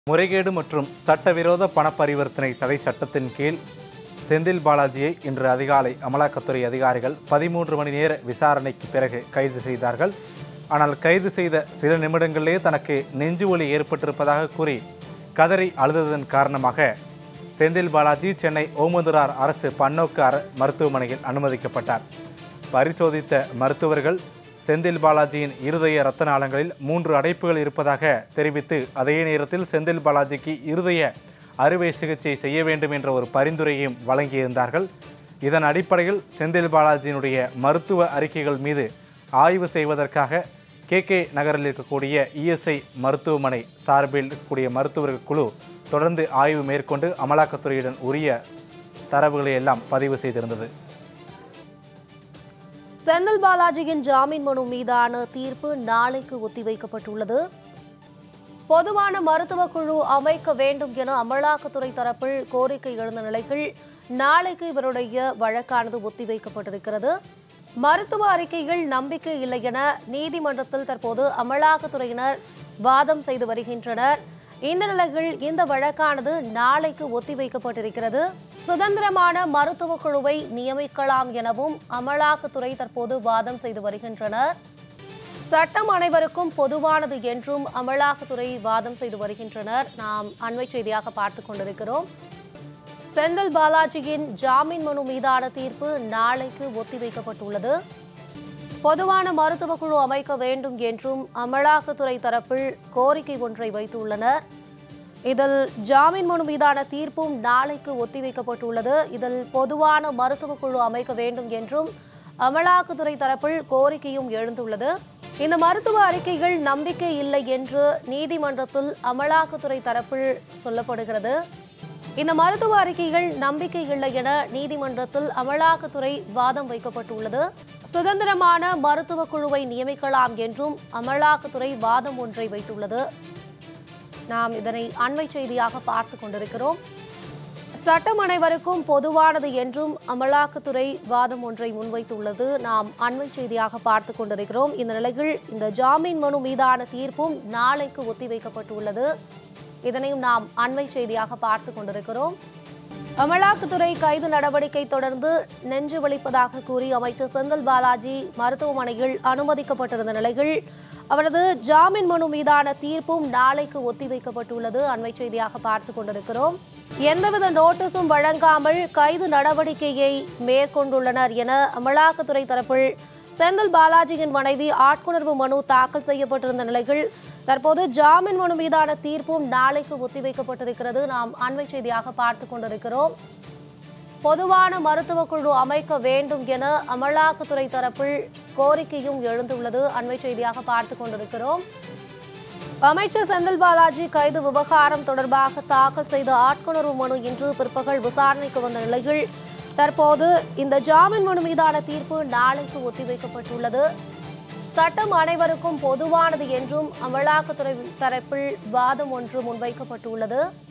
முறைகேடு மற்றும் சட்டவிரோத பண பரிவர்த்தனை தடை சட்டத்தின் கீழ் செந்தில் பாலாஜியை இன்று அதிகாலை அமலாக்கத்துறை அதிகாரிகள் பதிமூன்று மணி நேர விசாரணைக்கு பிறகு கைது செய்தார்கள் ஆனால் கைது செய்த சில நிமிடங்களிலே தனக்கு நெஞ்சு வலி ஏற்பட்டிருப்பதாக கூறி கதறி அழுததன் காரணமாக செந்தில் பாலாஜி சென்னை ஓமந்துரார் அரசு பன்னோக்கு அர மருத்துவமனையில் அனுமதிக்கப்பட்டார் பரிசோதித்த மருத்துவர்கள் செந்தில் பாலாஜியின் இருதய இரத்த நாளங்களில் மூன்று அடைப்புகள் இருப்பதாக தெரிவித்து அதே நேரத்தில் செந்தில் பாலாஜிக்கு இருதய அறுவை சிகிச்சை செய்ய வேண்டும் என்ற ஒரு பரிந்துரையையும் வழங்கியிருந்தார்கள் இதன் அடிப்படையில் செந்தில் பாலாஜியினுடைய மருத்துவ அறிக்கைகள் மீது ஆய்வு செய்வதற்காக கே கே நகரில் இருக்கக்கூடிய இஎஸ்ஐ மருத்துவமனை சார்பில் இருக்கக்கூடிய மருத்துவர்கள் குழு தொடர்ந்து ஆய்வு மேற்கொண்டு அமலாக்கத்துறையுடன் உரிய தரவுகளை எல்லாம் பதிவு செய்திருந்தது செந்தில் பாலாஜியின் ஜாமீன் மனு மீதான தீர்ப்பு நாளைக்கு ஒத்திவைக்கப்பட்டுள்ளது பொதுவான மருத்துவ குழு அமைக்க வேண்டும் என அமலாக்கத்துறை தரப்பில் கோரிக்கை எழுந்த நிலையில் நாளைக்கு இவருடைய வழக்கானது ஒத்திவைக்கப்பட்டிருக்கிறது மருத்துவ அறிக்கைகள் நம்பிக்கை இல்லை என நீதிமன்றத்தில் தற்போது அமலாக்கத்துறையினர் வாதம் செய்து வருகின்றனர் இந்த நிலையில் இந்த வழக்கானது நாளைக்கு ஒத்திவைக்கப்பட்டிருக்கிறது சுதந்திரமான மருத்துவ குழுவை நியமிக்கலாம் எனவும் அமலாக்கத்துறை தற்போது வாதம் செய்து வருகின்றனர் சட்டம் அனைவருக்கும் பொதுவானது என்றும் அமலாக்கத்துறை வாதம் செய்து வருகின்றனர் நாம் அண்மை செய்தியாக பார்த்துக் கொண்டிருக்கிறோம் செந்தில் பாலாஜியின் ஜாமீன் மனு மீதான தீர்ப்பு நாளைக்கு ஒத்திவைக்கப்பட்டுள்ளது பொதுவான மருத்துவ குழு அமைக்க வேண்டும் என்றும் அமலாக்கத்துறை தரப்பில் கோரிக்கை ஒன்றை வைத்துள்ளனர் இதில் ஜாமீன் மனு மீதான தீர்ப்பும் நாளைக்கு ஒத்திவைக்கப்பட்டுள்ளது இதில் பொதுவான மருத்துவ குழு அமைக்க வேண்டும் என்றும் அமலாக்கத்துறை தரப்பில் கோரிக்கையும் எழுந்துள்ளது இந்த மருத்துவ அறிக்கைகள் நம்பிக்கை இல்லை என்று நீதிமன்றத்தில் அமலாக்கத்துறை தரப்பில் சொல்லப்படுகிறது இந்த மருத்துவ அறிக்கைகள் நம்பிக்கை இல்லை என நீதிமன்றத்தில் அமலாக்கத்துறை வாதம் வைக்கப்பட்டுள்ளது சுதந்திரமான மருத்துவ குழுவை நியமிக்கலாம் என்றும் அமலாக்கத்துறை வாதம் ஒன்றை வைத்துள்ளது நாம் இதனை அண்மை செய்தியாக பார்த்து கொண்டிருக்கிறோம் சட்டம் அனைவருக்கும் பொதுவானது என்றும் அமலாக்கத்துறை வாதம் ஒன்றை முன்வைத்துள்ளது நாம் அண்மை செய்தியாக பார்த்து கொண்டிருக்கிறோம் இந்த நிலையில் இந்த ஜாமீன் மனு மீதான தீர்ப்பும் நாளைக்கு ஒத்திவைக்கப்பட்டுள்ளது இதனையும் நாம் அண்மை செய்தியாக பார்த்து கொண்டிருக்கிறோம் அமலாக்கத்துறை கைது நடவடிக்கை தொடர்ந்து நெஞ்சு வலிப்பதாக கூறி அமைச்சர் செந்தில் பாலாஜி மருத்துவமனையில் அனுமதிக்கப்பட்டிருந்த நிலையில் அவரது ஜாமீன் மனு மீதான தீர்ப்பும் நாளைக்கு ஒத்திவைக்கப்பட்டுள்ளது அண்மை செய்தியாக பார்த்து கொண்டிருக்கிறோம் எந்தவித நோட்டீஸும் வழங்காமல் கைது நடவடிக்கையை மேற்கொண்டுள்ளனர் என அமலாக்கத்துறை தரப்பில் செந்தில் பாலாஜியின் மனைவி ஆட்கொணர்வு மனு தாக்கல் செய்யப்பட்டிருந்த நிலையில் தற்போது ஜாமீன் மனு மீதான தீர்ப்பும் நாளைக்கு ஒத்திவைக்கப்பட்டிருக்கிறது நாம் அண்மை செய்தியாக பார்த்து கொண்டிருக்கிறோம் பொதுவான மருத்துவ குழு அமைக்க வேண்டும் என அமலாக்கத்துறை தரப்பில் கோரிக்கையும் எழுந்துள்ளது அண்மை செய்தியாக பார்த்து கொண்டிருக்கிறோம் அமைச்சர் செந்தில் பாலாஜி கைது விவகாரம் தொடர்பாக தாக்கல் செய்த ஆட்கொணர்வு மனு இன்று பிற்பகல் விசாரணைக்கு வந்த நிலையில் தற்போது இந்த ஜாமீன் மனு மீதான தீர்ப்பு நாளைக்கு ஒத்திவைக்கப்பட்டுள்ளது சட்டம் அனைவருக்கும் பொதுவானது என்றும் அமலாக்கத்துறை தரப்பில் வாதம் ஒன்று முன்வைக்கப்பட்டுள்ளது